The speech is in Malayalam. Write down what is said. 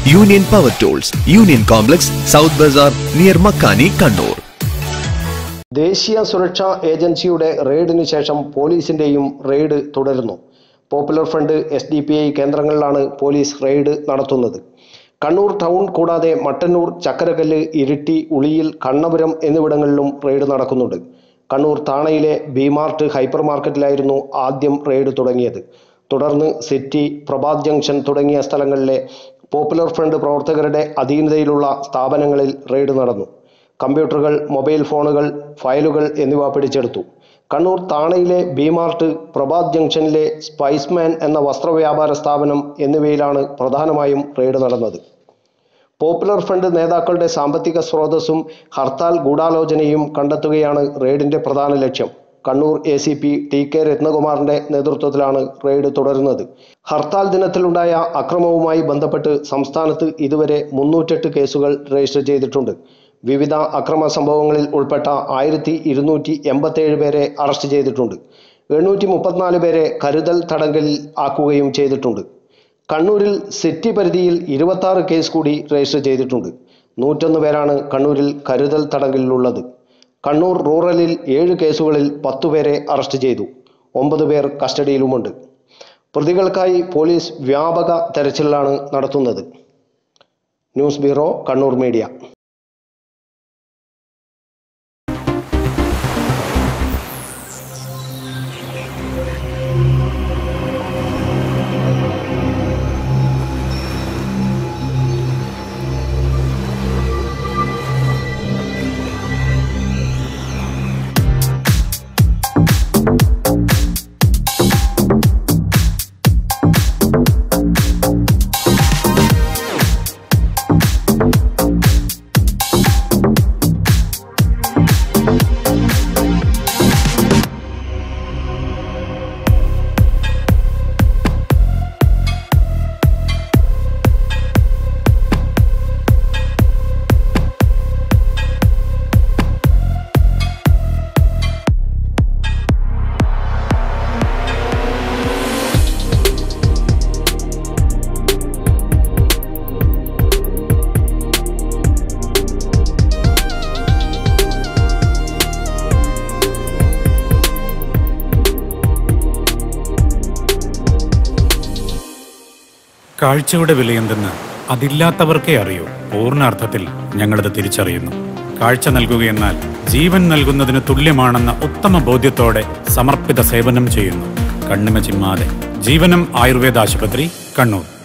union power tools union complex south bazaar near Makkani Kannur ദേശീയ സുരക്ഷാ ഏജൻസിയുടെ റെയ്ഡിന് ശേഷം പോലീസിന്റെയും റെയ്ഡ് തുടരുന്നു Popular Front S D P I കേന്ദ്രങ്ങളിലാണ് പോലീസ് റെയ്ഡ് നടത്തുന്നത് കണ്ണൂർ ടൗൺ കൂടാതെ മട്ടന്നൂർ ചക്കരക്കല്ല് ഇരിട്ടി ഉളിയിൽ കണ്ണപുരം എന്നിവിടങ്ങളിലും റെയ്ഡ് നടക്കുന്നുണ്ട് കണ്ണൂർ താണയിലെ ബിമാർട്ട് ഹൈപ്പർ മാർക്കറ്റിലായിരുന്നു ആദ്യം റെയ്ഡ് തുടങ്ങിയത് തുടർന്ന് സിറ്റി പ്രഭാത് ജംഗ്ഷൻ തുടങ്ങിയ സ്ഥലങ്ങളിലെ പോപ്പുലർ ഫ്രണ്ട് പ്രവർത്തകരുടെ അധീനതയിലുള്ള സ്ഥാപനങ്ങളിൽ റെയ്ഡ് നടന്നു കമ്പ്യൂട്ടറുകൾ മൊബൈൽ ഫോണുകൾ ഫയലുകൾ എന്നിവ പിടിച്ചെടുത്തു കണ്ണൂർ താണയിലെ ബിമാർട്ട് പ്രഭാത് ജംഗ്ഷനിലെ സ്പൈസ്മാൻ എന്ന വസ്ത്രവ്യാപാര സ്ഥാപനം എന്നിവയിലാണ് പ്രധാനമായും റെയ്ഡ് നടന്നത് പോപ്പുലർ ഫ്രണ്ട് നേതാക്കളുടെ സാമ്പത്തിക സ്രോതസ്സും ഹർത്താൽ ഗൂഢാലോചനയും കണ്ടെത്തുകയാണ് റെയ്ഡിന്റെ പ്രധാന ലക്ഷ്യം Kannur A C P T K രത്നകുമാറിന്റെ നേതൃത്വത്തിലാണ് റെയ്ഡ് തുടരുന്നത് ഹർത്താൽ ദിനത്തിലുണ്ടായ അക്രമവുമായി ബന്ധപ്പെട്ട് സംസ്ഥാനത്ത് ഇതുവരെ മുന്നൂറ്റെട്ട് കേസുകൾ രജിസ്റ്റർ ചെയ്തിട്ടുണ്ട് വിവിധ അക്രമ സംഭവങ്ങളിൽ ഉൾപ്പെട്ട ആയിരത്തി ഇരുന്നൂറ്റി എൺപത്തേഴ് പേരെ അറസ്റ്റ് ചെയ്തിട്ടുണ്ട് എണ്ണൂറ്റി മുപ്പത്തിനാല് പേരെ കരുതൽ തടങ്കലിൽ ആക്കുകയും ചെയ്തിട്ടുണ്ട് കണ്ണൂരിൽ സിറ്റി പരിധിയിൽ ഇരുപത്തി കേസ് കൂടി രജിസ്റ്റർ ചെയ്തിട്ടുണ്ട് നൂറ്റൊന്ന് പേരാണ് കണ്ണൂരിൽ കരുതൽ തടങ്കലിലുള്ളത് കണ്ണൂർ റൂറലിൽ ഏഴ് കേസുകളിൽ പത്തുപേരെ അറസ്റ്റ് ചെയ്തു ഒമ്പത് പേർ കസ്റ്റഡിയിലുമുണ്ട് പ്രതികൾക്കായി പോലീസ് വ്യാപക തെരച്ചിലാണ് നടത്തുന്നത് ന്യൂസ് ബ്യൂറോ കണ്ണൂർ മീഡിയ കാഴ്ചയുടെ വിലയെന്തെന്ന് അതില്ലാത്തവർക്കേ അറിയൂ പൂർണ്ണാർത്ഥത്തിൽ ഞങ്ങളത് തിരിച്ചറിയുന്നു കാഴ്ച നൽകുകയെന്നാൽ ജീവൻ നൽകുന്നതിന് തുല്യമാണെന്ന ഉത്തമ ബോധ്യത്തോടെ സമർപ്പിത സേവനം ചെയ്യുന്നു കണ്ണിമ ചിമ്മാതെ ജീവനം ആയുർവേദ ആശുപത്രി കണ്ണൂർ